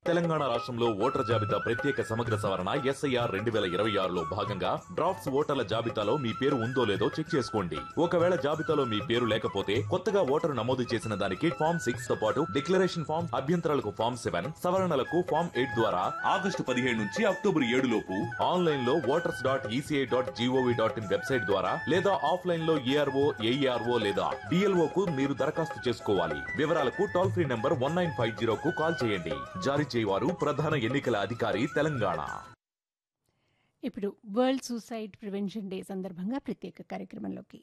తెలంగాణ రాష్ట్రంలో ఓటర్ జాబితా ప్రత్యేక సమగ్ర సవరణ ఎస్ఐఆర్ రెండు వేల ఇరవై ఆరులో భాగంగా డ్రాఫ్ట్స్ ఓటర్ల జాబితాలో మీ పేరు ఉందో లేదో చెక్ చేసుకోండి ఒకవేళ జాబితాలో మీ పేరు లేకపోతే కొత్తగా ఓటరు నమోదు చేసిన దానికి ఫామ్ సిక్స్ తో పాటు డిక్లరేషన్ ఫామ్ అభ్యంతరాలకు ఫామ్ సెవెన్ సవరణలకు ఫామ్ ఎయిట్ ద్వారా ఆగస్టు పదిహేడు నుంచి అక్టోబర్ ఏడు లోపు ఆన్లైన్ లో voters dot ECI dot GOV dot in website ద్వారా లేదా ఆఫ్లైన్ లో ఏఆర్ఓ ఏఈఆర్ఓ లేదా డిఎల్ఓ కు మీరు దరఖాస్తు చేసుకోవాలి వివరాలకు toll free number one nine five zero కు కాల్ చేయండి జారీ చేయవారు ప్రధాన ఎన్నికల అధికారి తెలంగాణ ఇప్పుడు వరల్డ్ సూసైడ్ ప్రివెన్షన్ డే సందర్భంగా ప్రత్యేక కార్యక్రమంలోకి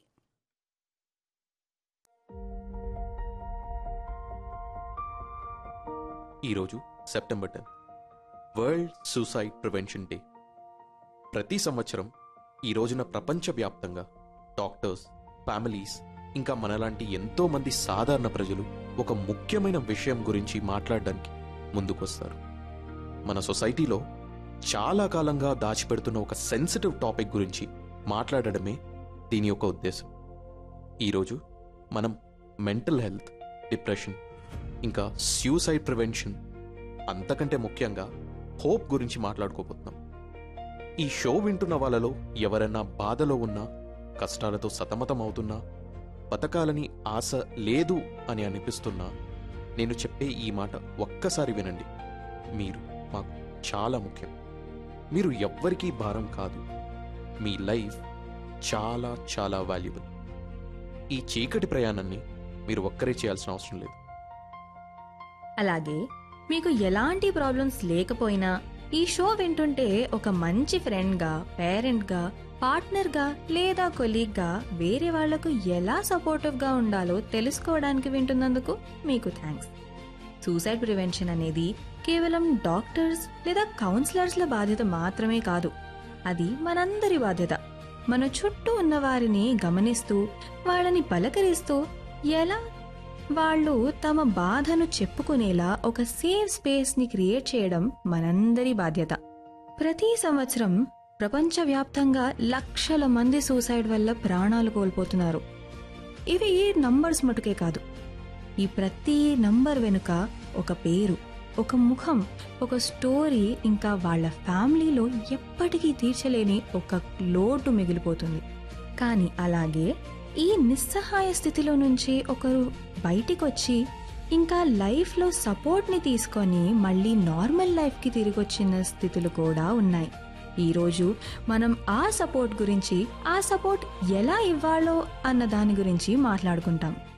ఈరోజు September ten world suicide prevention day ప్రతి సంవత్సరం ఈ రోజున ప్రపంచవ్యాప్తంగా డాక్టర్స్ ఫ్యామిలీస్ ఇంకా మనలాంటి ఎంతో మంది సాధారణ ప్రజలు ఒక ముఖ్యమైన విషయం గురించి మాట్లాడడానికి ముందుకొస్తారు మన సొసైటీలో చాలా కాలంగా దాచిపెడుతున్న ఒక సెన్సిటివ్ టాపిక్ గురించి మాట్లాడడమే దీని యొక్క ఉద్దేశం ఈరోజు మనం మెంటల్ హెల్త్ డిప్రెషన్ ఇంకా సూసైడ్ ప్రివెన్షన్ అంతకంటే ముఖ్యంగా హోప్ గురించి మాట్లాడుకోబోతున్నాం ఈ షో వింటున్న వాళ్ళలో ఎవరైనా బాధలో ఉన్నా కష్టాలతో సతమతం అవుతున్నా బతకాలని ఆశ లేదు అని అనిపిస్తున్నా నేను చెప్పే ఈ మాట ఒక్కసారి వినండి మీరు మాకు చాలా ముఖ్యం మీరు ఎవ్వరికీ భారం కాదు మీ లైఫ్ చాలా చాలా వాల్యుబుల్ ఈ చీకటి ప్రయాణాన్ని మీరు ఒక్కరే చేయాల్సిన అవసరం లేదు అలాగే మీకు ఎలాంటి ప్రాబ్లమ్స్ లేకపోయినా ఈ షో వింటుంటే ఒక మంచి ఫ్రెండ్గా పేరెంట్గా పార్ట్నర్గా లేదా కొలీగ్గా వేరే వాళ్లకు ఎలా సపోర్టివ్గా ఉండాలో తెలుసుకోవడానికి వింటున్నందుకు మీకు థ్యాంక్స్ సూసైడ్ ప్రివెన్షన్ అనేది కేవలం డాక్టర్స్ లేదా కౌన్సిలర్స్ల బాధ్యత మాత్రమే కాదు అది మనందరి బాధ్యత మన చుట్టూ ఉన్న వారిని గమనిస్తూ వాళ్ళని పలకరిస్తూ ఎలా వాళ్ళు తమ బాధను చెప్పుకునేలా ఒక సేఫ్ స్పేస్ ని క్రియేట్ చేయడం మనందరి బాధ్యత ప్రతి సంవత్సరం ప్రపంచవ్యాప్తంగా లక్షల మంది సూసైడ్ వల్ల ప్రాణాలు కోల్పోతున్నారు ఇవి నంబర్స్ మటుకే కాదు ఈ ప్రతి నంబర్ వెనుక ఒక పేరు ఒక ముఖం ఒక స్టోరీ ఇంకా వాళ్ళ ఫ్యామిలీలో ఎప్పటికీ తీర్చలేని ఒక లోటు మిగిలిపోతుంది కానీ అలాగే ఈ నిస్సహాయ స్థితిలో నుంచి ఒకరు బయటికొచ్చి ఇంకా లైఫ్లో సపోర్ట్ని తీసుకొని మళ్ళీ నార్మల్ లైఫ్కి తిరిగి వచ్చిన స్థితులు కూడా ఉన్నాయి ఈరోజు మనం ఆ సపోర్ట్ గురించి ఆ సపోర్ట్ ఎలా ఇవ్వాలో అన్న దాని గురించి మాట్లాడుకుంటాం